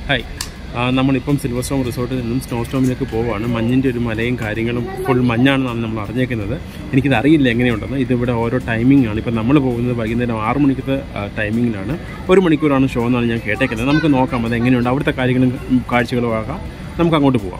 hi ആ, നമ്മളിപ്പം silver Storm റിസോർട്ടിൽ നിന്നും സ്നോ സ്റ്റോമിലേക്ക് പോവുകയാണ് മഞ്ഞിൻ്റെ ഒരു മലയും കാര്യങ്ങളും ഫുൾ മഞ്ഞാണെന്നാണ് നമ്മൾ അറിഞ്ഞേക്കുന്നത് എനിക്കിത് അറിയില്ല എങ്ങനെയുണ്ടെന്ന് ഇതിവിടെ ഓരോ ടൈമിംഗ് ആണ് ഇപ്പം നമ്മൾ പോകുന്നത് വൈകുന്നേരം ആറ് മണിക്കത്തെ ടൈമിങ്ങിലാണ് ഒരു മണിക്കൂറാണ് ഷോ എന്നാണ് ഞാൻ കേട്ടേക്കുന്നത് നമുക്ക് നോക്കാം അത് എങ്ങനെയുണ്ട് അവിടുത്തെ കാര്യങ്ങളും ഉം, കാഴ്ചകളും ആകാം നമുക്ക് അങ്ങോട്ട് പോവാം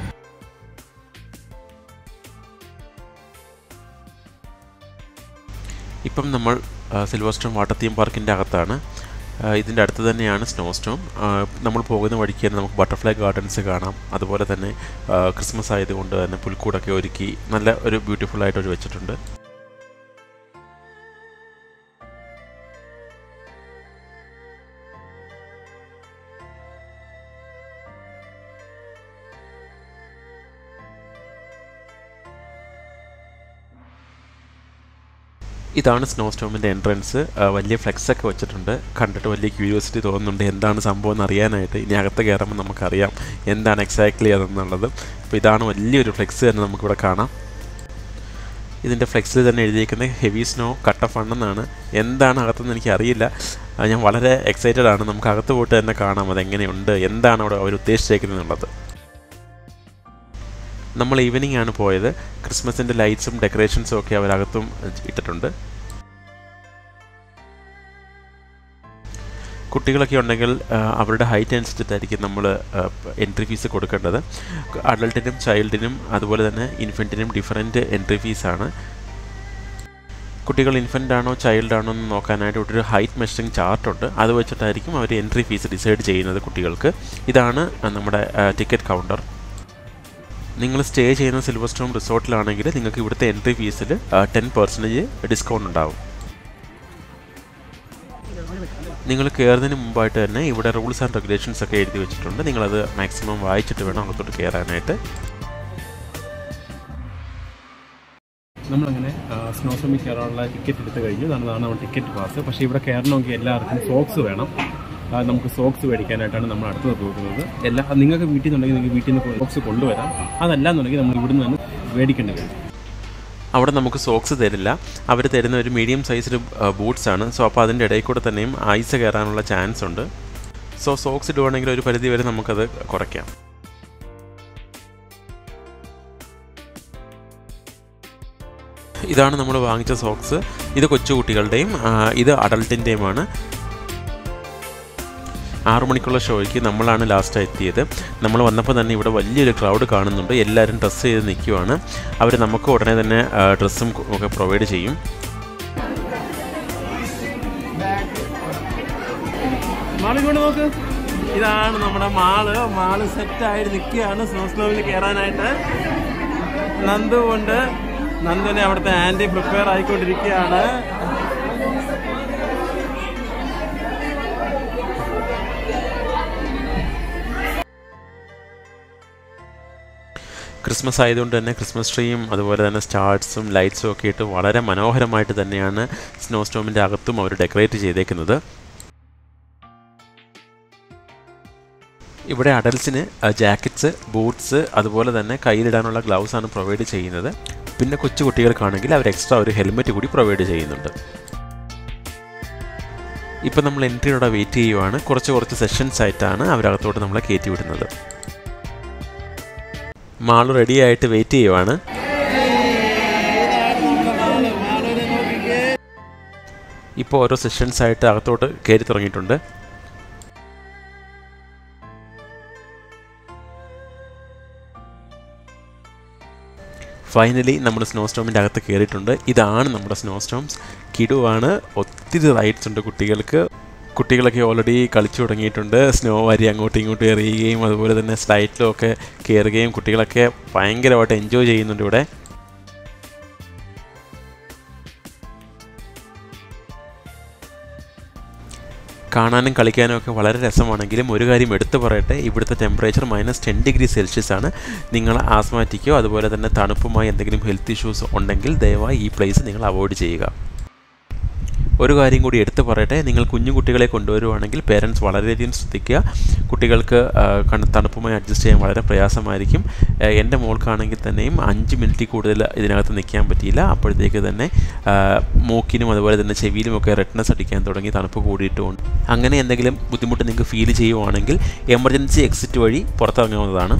ഇപ്പം നമ്മൾ ആ, സിൽവർ സ്റ്റോൺ വാട്ടർ തീം പാർക്കിൻ്റെ അകത്താണ് ആ, ഇതിൻ്റെ അടുത്ത് തന്നെയാണ് സ്നോ സ്റ്റോം ആ, നമ്മൾ പോകുന്ന വഴിക്ക് തന്നെ നമുക്ക് ബട്ടർഫ്ലൈ ഗാർഡൻസ് കാണാം അതുപോലെ തന്നെ ആ, ക്രിസ്മസ് ആയതുകൊണ്ട് തന്നെ പുൽക്കൂടൊക്കെ ഒരുക്കി നല്ല ഒരു ബ്യൂട്ടിഫുൾ ആയിട്ട് ഒരു വെച്ചിട്ടുണ്ട് ഇതാണ് സ്നോ സ്റ്റോമിൻ്റെ എൻട്രൻസ് വലിയ ഫ്ലെക്സ് ഒക്കെ വെച്ചിട്ടുണ്ട് കണ്ടിട്ട് വലിയ ക്യൂരിയോസിറ്റി തോന്നുന്നുണ്ട് എന്താണ് സംഭവം എന്ന് അറിയാനായിട്ട് ഇനി അകത്ത് കയറുമ്പോൾ നമുക്കറിയാം എന്താണ് എക്സാക്ട്ലി അതെന്നുള്ളത് അപ്പോൾ ഇതാണ് വലിയൊരു ഫ്ലെക്സ് തന്നെ നമുക്കിവിടെ കാണാം ഇതിൻ്റെ ഫ്ലെക്സിൽ തന്നെ എഴുതിയിരിക്കുന്നത് ഹെവി സ്നോ കട്ട് ഓഫ് എന്നാണ് എന്താണ് അകത്തെന്ന് എനിക്ക് അറിയില്ല ആ, ഞാൻ വളരെ എക്സൈറ്റഡ് ആണ് നമുക്ക് അകത്ത് പോയിട്ട് തന്നെ കാണാം അതെങ്ങനെയുണ്ട് എന്താണ് അവിടെ അവർ ഉദ്ദേശിച്ചേക്കുന്നത് എന്നുള്ളത് നമ്മൾ ഈവനിങ് ആണ് പോയത് ക്രിസ്മസിൻ്റെ ലൈറ്റ്സും ഡെക്കറേഷൻസും ഒക്കെ അവരകത്തും ഇട്ടിട്ടുണ്ട് കുട്ടികളൊക്കെ ഉണ്ടെങ്കിൽ ആ, അവരുടെ ഹൈറ്റ് അനുസരിച്ചിട്ടായിരിക്കും നമ്മൾ എൻട്രി ഫീസ് കൊടുക്കേണ്ടത് അഡൾട്ടിനും ചൈൽഡിനും അതുപോലെ തന്നെ ഇൻഫൻറ്റിനും ഡിഫറൻറ്റ് എൻട്രി ഫീസാണ് കുട്ടികൾ ഇൻഫൻ്റ് ആണോ ചൈൽഡ് ആണോ എന്ന് നോക്കാനായിട്ട് ഇവിടെ ഒരു ഹൈറ്റ് മെഷറിംഗ് ചാർട്ടുണ്ട് അത് വെച്ചിട്ടായിരിക്കും അവർ എൻട്രി ഫീസ് ഡിസൈഡ് ചെയ്യുന്നത് കുട്ടികൾക്ക് ഇതാണ് ആ, നമ്മുടെ ടിക്കറ്റ് കൗണ്ടർ നിങ്ങൾ സ്റ്റേ ചെയ്യുന്ന സിൽവർ സ്റ്റോം റിസോർട്ടിലാണെങ്കിൽ നിങ്ങൾക്ക് ഇവിടുത്തെ എൻട്രി ഫീസിൽ ടെൻ പെർസെൻറ്റേജ് ഡിസ്കൗണ്ട് ഉണ്ടാവും നിങ്ങൾ കയറുന്നതിന് മുമ്പായിട്ട് തന്നെ ഇവിടെ റൂൾസ് ആൻഡ് റെഗുലേഷൻസ് ഒക്കെ എഴുതി വെച്ചിട്ടുണ്ട് നിങ്ങളത് മാക്സിമം വായിച്ചിട്ട് വേണം അകത്തോട്ട് കയറാനായിട്ട് നമ്മളങ്ങനെ സ്നോ സ്റ്റോമിൽ കയറാനുള്ള ടിക്കറ്റ് എടുത്ത് കഴിഞ്ഞു അതാണ് നമ്മുടെ ടിക്കറ്റ് പാസ് പക്ഷേ ഇവിടെ കയറണമെങ്കിൽ എല്ലാവർക്കും സോക്സ് വേണം ആ, നമുക്ക് സോക്സ് മേടിക്കാനായിട്ടാണ് നമ്മൾ അടുത്തത് പോകുന്നത് എല്ലാ നിങ്ങൾക്ക് വീട്ടിൽ നിന്നുണ്ടെങ്കിൽ നിങ്ങൾക്ക് വീട്ടിൽ നിന്ന് സോക്സ് കൊണ്ടുവരാം അതല്ല എന്നുണ്ടെങ്കിൽ നമ്മൾ ഇവിടുന്ന് തന്നെ മേടിക്കേണ്ടി വരും അവിടെ നമുക്ക് സോക്സ് തരില്ല അവർ തരുന്ന ഒരു മീഡിയം സൈസിൽ ബൂട്ട്സ് ആണ് സോ അപ്പോൾ അതിൻ്റെ ഇടയിൽ കൂടെ തന്നെയും ഐസ് കയറാനുള്ള ചാൻസ് ഉണ്ട് സോ സോക്സ് ഇടുവാണെങ്കിൽ ഒരു പരിധി വരെ നമുക്കത് കുറയ്ക്കാം ഇതാണ് നമ്മൾ വാങ്ങിച്ച സോക്സ് ഇത് കൊച്ചു കുട്ടികളുടെയും ആ, ഇത് അഡൾട്ടിൻ്റെയുമാണ് ആറു മണിക്കുള്ള ഷോയ്ക്ക് നമ്മളാണ് ലാസ്റ്റ് എത്തിയത് നമ്മൾ വന്നപ്പോൾ തന്നെ ഇവിടെ വലിയൊരു ക്രൗഡ് കാണുന്നുണ്ട് എല്ലാവരും ഡ്രസ്സ് ചെയ്ത് നിൽക്കുവാണ് അവർ നമുക്ക് ഉടനെ തന്നെ ആ, ഡ്രസ്സും ഒക്കെ പ്രൊവൈഡ് ചെയ്യും മാളിങ്ങോട്ട് നോക്ക് ഇതാണ് നമ്മുടെ മാള് മാള് സെറ്റായിട്ട് നിൽക്കുകയാണ് സ്നോ സ്ലോവിൽ കയറാനായിട്ട് നന്ദു കൊണ്ട് നന്ദുവിനെ അവിടുത്തെ ആൻറ്റി പ്രിപ്പയർ ആയിക്കൊണ്ടിരിക്കുകയാണ് ക്രിസ്മസ് ആയതുകൊണ്ട് തന്നെ ക്രിസ്മസ് ട്രീയും അതുപോലെ തന്നെ സ്റ്റാർട്സും ലൈറ്റ്സും ഒക്കെ ഇട്ട് വളരെ മനോഹരമായിട്ട് തന്നെയാണ് സ്നോ സ്റ്റോമിൻ്റെ അകത്തും അവർ ഡെക്കറേറ്റ് ചെയ്തേക്കുന്നത് ഇവിടെ അഡൽസിന് ജാക്കറ്റ്സ് ബൂട്ട്സ് അതുപോലെ തന്നെ കയ്യിലിടാനുള്ള ഗ്ലൗസ് ആണ് പ്രൊവൈഡ് ചെയ്യുന്നത് പിന്നെ കൊച്ചു കുട്ടികൾക്കാണെങ്കിൽ അവർ എക്സ്ട്രാ ഒരു ഹെൽമെറ്റ് കൂടി പ്രൊവൈഡ് ചെയ്യുന്നുണ്ട് ഇപ്പം നമ്മൾ എൻട്രിയോടെ വെയിറ്റ് ചെയ്യുവാണ് കുറച്ച് കുറച്ച് സെഷൻസ് ആയിട്ടാണ് അവരകത്തോട്ട് നമ്മളെ കയറ്റി വിടുന്നത് മാള് റെഡി ആയിട്ട് വെയിറ്റ് ചെയ്യുവാണ് ഇപ്പോൾ ഓരോ സെഷൻസ് ആയിട്ട് അകത്തോട്ട് കയറി തുടങ്ങിയിട്ടുണ്ട് ഫൈനലി നമ്മൾ സ്നോ സ്റ്റോമിൻ്റെ അകത്ത് കയറിയിട്ടുണ്ട് ഇതാണ് നമ്മുടെ സ്നോ സ്റ്റോംസ് കിടുവാണ് ഒത്തിരി റൈഡ്സ് ഉണ്ട് കുട്ടികൾക്ക് കുട്ടികളൊക്കെ ഓൾറെഡി കളിച്ചു തുടങ്ങിയിട്ടുണ്ട് സ്നോ വാരി അങ്ങോട്ടും ഇങ്ങോട്ടും എറിയുകയും അതുപോലെ തന്നെ സ്ലൈറ്റിലും ഒക്കെ കയറുകയും കുട്ടികളൊക്കെ ഭയങ്കരമായിട്ട് എൻജോയ് ചെയ്യുന്നുണ്ട് ഇവിടെ കാണാനും കളിക്കാനും ഒക്കെ വളരെ രസമാണെങ്കിലും ഒരു കാര്യം എടുത്തു പറയട്ടെ ഇവിടുത്തെ temperature minus ten degree Celsius ആണ് നിങ്ങൾ ആസ്മാറ്റിക്കോ അതുപോലെ തന്നെ തണുപ്പുമായി എന്തെങ്കിലും ഹെൽത്ത് ഇഷ്യൂസ് ഉണ്ടെങ്കിൽ ദയവായി ഈ പ്ലേസ് നിങ്ങൾ അവോയ്ഡ് ചെയ്യുക ഒരു കാര്യം കൂടി എടുത്തു പറയട്ടെ നിങ്ങൾ കുഞ്ഞു കുട്ടികളെ കൊണ്ടുവരുവാണെങ്കിൽ പേരൻസ് വളരെയധികം ശ്രദ്ധിക്കുക കുട്ടികൾക്ക് ആ, കണ്ണ് തണുപ്പുമായി അഡ്ജസ്റ്റ് ചെയ്യാൻ വളരെ പ്രയാസമായിരിക്കും ആ, എൻ്റെ മോൾക്കാണെങ്കിൽ തന്നെയും അഞ്ച് മിനിറ്റിൽ കൂടുതൽ ഇതിനകത്ത് നിൽക്കാൻ പറ്റിയില്ല അപ്പോഴത്തേക്ക് തന്നെ ആ, മൂക്കിനും അതുപോലെ തന്നെ ചെവിയിലുമൊക്കെ റെഡ്നസ് അടിക്കാൻ തുടങ്ങി തണുപ്പ് കൂടിയിട്ടുമുണ്ട് അങ്ങനെ എന്തെങ്കിലും ബുദ്ധിമുട്ട് നിങ്ങൾക്ക് ഫീൽ ചെയ്യുവാണെങ്കിൽ എമർജൻസി എക്സിറ്റ് വഴി പുറത്തിറങ്ങാവുന്നതാണ്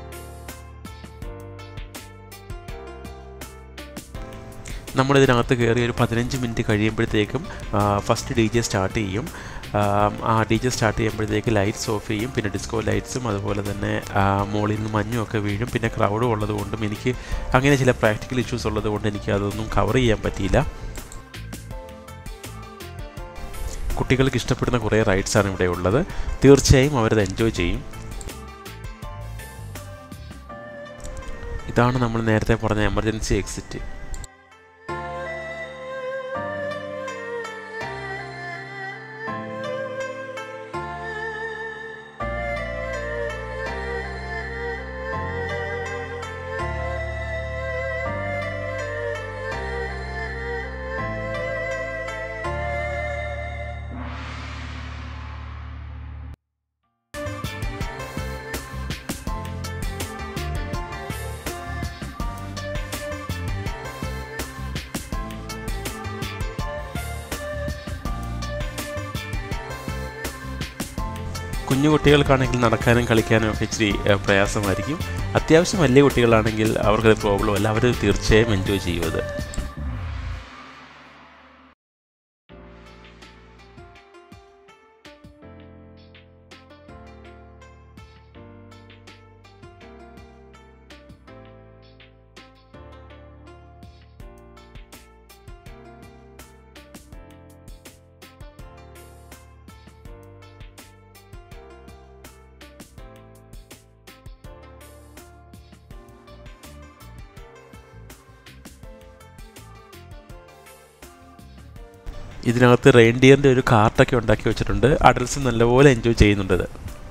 നമ്മളിതിനകത്ത് കയറി ഒരു പതിനഞ്ച് മിനിറ്റ് കഴിയുമ്പോഴത്തേക്കും ഫസ്റ്റ് ഡി ജെ സ്റ്റാർട്ട് ചെയ്യും ആ, ആ ഡി ജെ സ്റ്റാർട്ട് ചെയ്യുമ്പോഴത്തേക്ക് ലൈറ്റ്സ് ഓഫ് ചെയ്യും പിന്നെ ഡിസ്കോ ലൈറ്റ്സും അതുപോലെ തന്നെ ആ, മുകളിൽ നിന്ന് മഞ്ഞും ഒക്കെ വീഴും പിന്നെ ക്രൗഡും ഉള്ളതുകൊണ്ടും എനിക്ക് അങ്ങനെ ചില പ്രാക്ടിക്കൽ ഇഷ്യൂസ് ഉള്ളതുകൊണ്ട് എനിക്ക് അതൊന്നും കവർ ചെയ്യാൻ പറ്റിയില്ല കുട്ടികൾക്ക് ഇഷ്ടപ്പെടുന്ന കുറേ റൈഡ്സാണ് ഇവിടെ ഉള്ളത് തീർച്ചയായും അവരത് എൻജോയ് ചെയ്യും ഇതാണ് നമ്മൾ നേരത്തെ പറഞ്ഞ എമർജൻസി എക്സിറ്റ് കുഞ്ഞു കുട്ടികൾക്കാണെങ്കിൽ നടക്കാനും കളിക്കാനും ഒക്കെ ഇച്ചിരി ഏഹ്, പ്രയാസമായിരിക്കും അത്യാവശ്യം വലിയ കുട്ടികളാണെങ്കിൽ അവർക്കത് പ്രോബ്ലം അല്ല അവർ തീർച്ചയായും എൻജോയ് ചെയ്യും അത് ഇതിനകത്ത് റെയിൻഡിയറിൻ്റെ ഒരു കാർട്ടൊക്കെ ഉണ്ടാക്കി വെച്ചിട്ടുണ്ട് അഡൽസ് നല്ലപോലെ എൻജോയ് ചെയ്യുന്നുണ്ട് ഇത്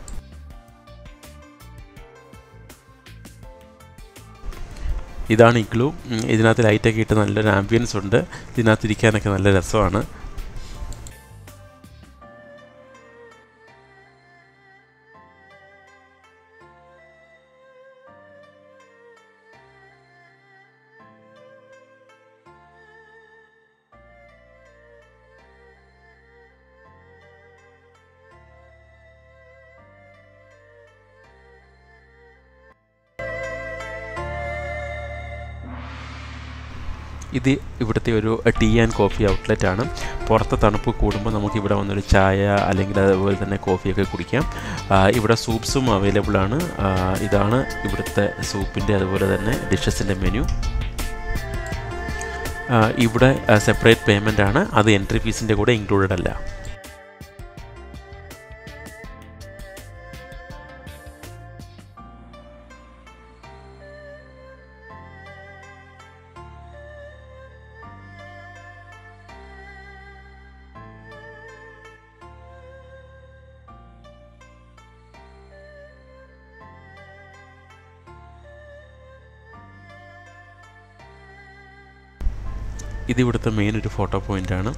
ഇതാണ് ഇഗ്ലു ഉം, ഇതിനകത്ത് ലൈറ്റൊക്കെ ഇട്ട് നല്ലൊരു ആംബിയൻസ് ഉണ്ട് ഇതിനകത്ത് ഇരിക്കാനൊക്കെ നല്ല രസമാണ് ഇത് ഇവിടുത്തെ ഒരു ടീ ആൻഡ് കോഫി ഔട്ട്ലെറ്റ് ആണ് പുറത്ത് തണുപ്പ് കൂടുമ്പോൾ നമുക്ക് ഇവിടെ വന്നൊരു ചായ അല്ലെങ്കിൽ അതുപോലെ തന്നെ കോഫിയൊക്കെ കുടിക്കാം ആ, ഇവിടെ സൂപ്സും അവൈലബിൾ ആണ് ആ, ഇതാണ് ഇവിടുത്തെ സൂപ്പിൻ്റെ അതുപോലെ തന്നെ ഡിഷസിൻ്റെ മെനു ഇവിടെ സെപ്പറേറ്റ് പേയ്മെൻ്റ് ആണ് അത് എൻട്രി ഫീസിൻ്റെ കൂടെ ഇൻക്ലൂഡഡ് അല്ല ഇത് ഇവിടുത്തെ മെയിൻ ഒരു ഫോട്ടോ പോയിന്റ് ആണ്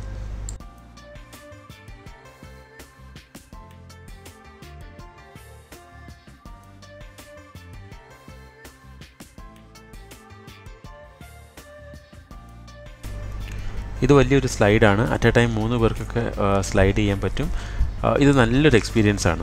ഇത് വലിയൊരു സ്ലൈഡാണ് അറ്റ് എ ടൈം മൂന്ന് പേർക്കൊക്കെ സ്ലൈഡ് ചെയ്യാൻ പറ്റും ആ, ഇത് നല്ലൊരു എക്സ്പീരിയൻസ് ആണ്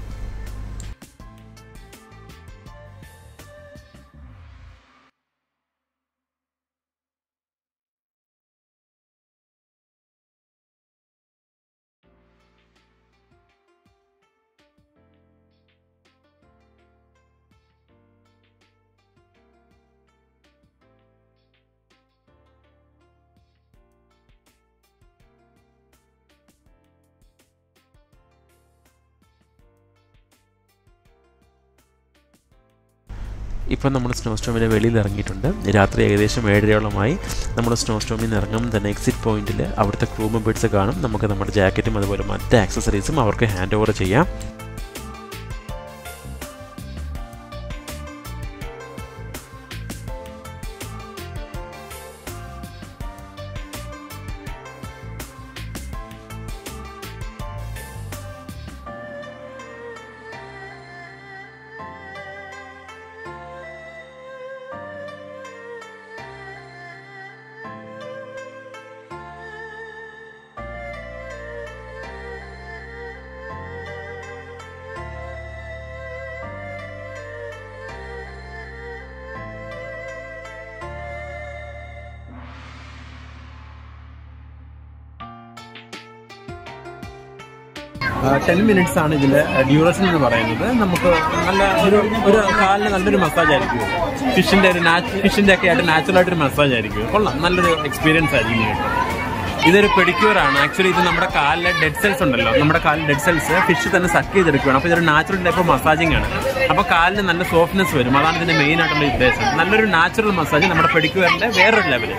ഇപ്പം നമ്മൾ സ്നോ സ്റ്റോമിൻ്റെ വെളിയിൽ ഇറങ്ങിയിട്ടുണ്ട് രാത്രി ഏകദേശം ഏഴരയോളമായി നമ്മൾ സ്നോ സ്റ്റോമിൽ നിന്ന് ഇറങ്ങുമ്പോൾ തന്നെ എക്സിറ്റ് പോയിന്റിൽ അവിടുത്തെ ക്രൂ മെമ്പേഴ്സ് കാണും നമുക്ക് നമ്മുടെ ജാക്കറ്റും അതുപോലെ മറ്റ് ആക്സസറീസും അവർക്ക് ഹാൻഡ് ഓവർ ചെയ്യാം ടെൻ മിനിറ്റ്സ് ആണ് ഇതിന്റെ ഡ്യൂറേഷൻ എന്ന് പറയുന്നത് നമുക്ക് നല്ല ഒരു ഒരു കാലിന് നല്ലൊരു മസാജ് ആയിരിക്കും ഫിഷിന്റെ ഒരു ഫിഷിന്റെ ഒക്കെ ആയിട്ട് നാച്ചുറൽ ആയിട്ടൊരു മസാജ് ആയിരിക്കും കൊള്ളാം നല്ലൊരു എക്സ്പീരിയൻസ് ആയിരിക്കും നിങ്ങൾക്ക് ഇതൊരു പെഡിക്യൂർ ആണ് ആക്ച്വലി ഇത് നമ്മുടെ കാലിലെ ഡെഡ് സെൽസ് ഉണ്ടല്ലോ നമ്മുടെ കാലിൽ ഡെഡ് സെൽസ് ഫിഷ് തന്നെ സക്ക് ചെയ്തെടുക്കുകയാണ് അപ്പോൾ ഇതൊരു നാച്ചുറൽ ടൈപ്പ് മസാജിങ് ആണ് അപ്പോൾ കാലിന് നല്ല സോഫ്റ്റ്നെസ് വരും അതാണ് ഇതിന്റെ മെയിൻ ആയിട്ടുള്ള ഉദ്ദേശം നല്ലൊരു നാച്ചുറൽ മസാജ് നമ്മുടെ പെഡിക്യൂറിന്റെ വേറൊരു ലെവല്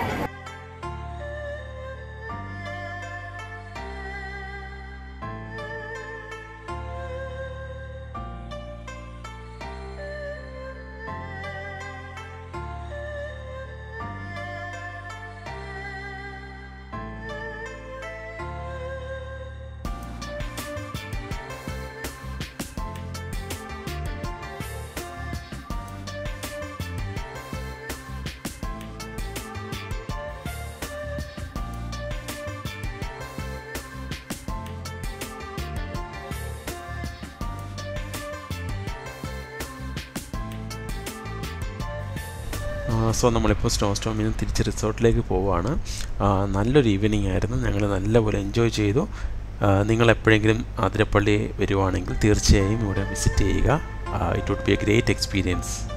സോ നമ്മളിപ്പോൾ സ്നോ സ്റ്റോമിൽ നിന്ന് തിരിച്ച് റിസോർട്ടിലേക്ക് പോവുകയാണ് ആ, നല്ലൊരു ഈവനിങ് ആയിരുന്നു ഞങ്ങൾ നല്ലപോലെ എൻജോയ് ചെയ്തു ആ, നിങ്ങൾ എപ്പോഴെങ്കിലും ആതിരപ്പള്ളി വരുവാണെങ്കിൽ തീർച്ചയായും ഇവിടെ വിസിറ്റ് ചെയ്യുക it would be a great experience